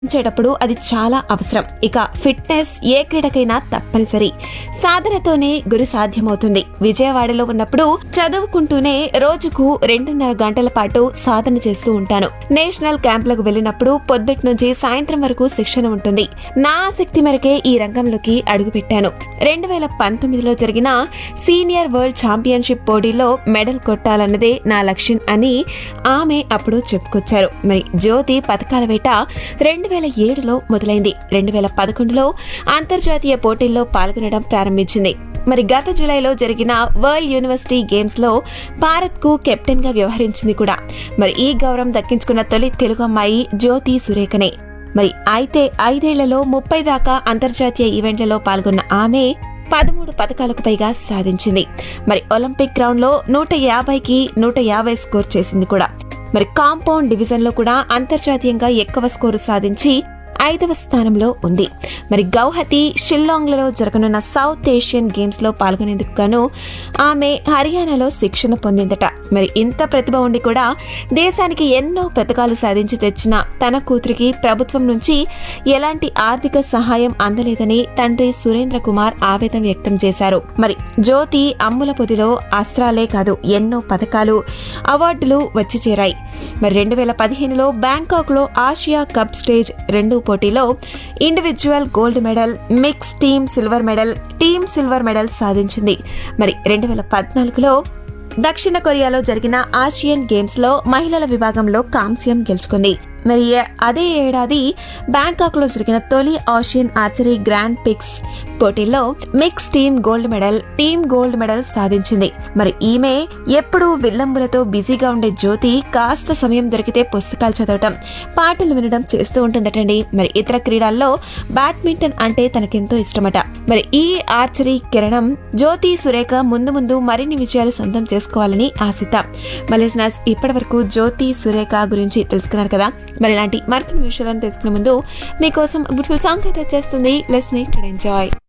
చేటప్పుడు అది చాలా అవసరం ఇక ఫిట్నెస్ ఏ క్రీడకైనా తప్పనిసరి సాధనతోనే గురి సాధ్యమవుతుంది విజయవాడలో ఉన్నప్పుడు చదువుకుంటూనే రోజుకు రెండున్నర గంటల పాటు సాధన చేస్తూ ఉంటాను నేషనల్ క్యాంపులకు వెళ్ళినప్పుడు పొద్దుటి నుంచి సాయంత్రం వరకు శిక్షణ ఉంటుంది నా ఆసక్తి మేరకే ఈ రంగంలోకి అడుగుపెట్టాను రెండు వేల పంతొమ్మిదిలో జరిగిన సీనియర్ వరల్డ్ ఛాంపియన్షిప్ పోటీలో మెడల్ కొట్టాలన్నదే నా లక్ష్యం అని ఆమె అప్పుడు చెప్పుకొచ్చారు మరి జ్యోతి పథకాల వేట రెండు వేల ఏడులో మొదలైంది రెండు వేల పదకొండులో అంతర్జాతీయ పోటీల్లో పాల్గొనడం ప్రారంభించింది మరి గత జూలైలో జరిగిన వరల్డ్ యూనివర్సిటీ గేమ్స్ లో భారత్ కు కెప్టెన్ గా వ్యవహరించింది కూడా మరి ఈ గౌరవం దక్కించుకున్న తొలి తెలుగు అమ్మాయి జ్యోతి సురేఖనే మరి అయితే ఐదేళ్లలో ముప్పై దాకా అంతర్జాతీయ ఈవెంట్లలో పాల్గొన్న ఆమె పదమూడు పథకాలకు పైగా సాధించింది మరి ఒలింపిక్ గ్రౌండ్ లో నూట యాభైకి నూట యాభై స్కోర్ చేసింది కూడా మరి కాంపౌండ్ డివిజన్ లో కూడా అంతర్జాతీయంగా ఎక్కువ స్కోరు సాధించి ఐదవ స్థానంలో ఉంది మరి గౌహతి షిల్లాంగ్లలో జరగనున్న సౌత్ ఏషియన్ గేమ్స్ లో పాల్గొనేందుకు గాను ఆమె హర్యానాలో శిక్షణ పొందిందట మరి ఇంత ప్రతిభ ఉండి కూడా దేశానికి ఎన్నో పథకాలు సాధించి తెచ్చిన తన కూతురికి ప్రభుత్వం నుంచి ఎలాంటి ఆర్థిక సహాయం అందలేదని తండ్రి సురేంద్ర కుమార్ ఆవేదన వ్యక్తం చేశారు మరి జ్యోతి అమ్ముల పొదిలో అస్త్రాలే కాదు ఎన్నో పథకాలు అవార్డులు వచ్చి చేరాయి మరి రెండు వేల పదిహేనులో బ్యాంకాక్ లో ఆసియా కప్ స్టేజ్ రెండు పోటీలో individual gold medal mix team silver medal team silver medal సాధించింది మరి రెండు వేల పద్నాలుగులో దక్షిణ కొరియాలో జరిగిన ఆసియన్ గేమ్స్ లో మహిళల విభాగంలో కాంస్యం గెలుచుకుంది మరి ఏ- అదే ఏడాది బ్యాంకాక్ లో జరిగిన తొలి ఆసియన్ ఆర్చరీ గ్రాండ్ పిక్స్ పోటీల్లో mix team gold medal team gold medal సాధించింది మరి ఈమె ఎప్పుడూ విల్లంబులతో బిజీగా ఉండే జ్యోతి కాస్త సమయం దొరికితే పుస్తకాలు చదవటం పాటలు వినడం చేస్తూ ఉంటుందటండి మరి ఇతర క్రీడల్లో బ్యాడ్మింటన్ అంటే తనకెంతో ఇష్టమట మరి ఈ ఆర్చరీ కిరణం జ్యోతి సురేఖ ముందు ముందు మరిన్ని విజయాలు సొంతం చేసుకోవాలని ఆశిత మలేసినాస్ ఇప్పటి వరకు జ్యోతి సురేఖ గురించి తెలుసుకున్నారు కదా మరి ఇలాంటి మరికొన్ని విషయాలను తెలుసుకునే ముందు మీకోసం బ్యూటిఫుల్ సాంగ్ అయితే వచ్చేస్తుంది లెస్ నైట్ ఎంజాయ్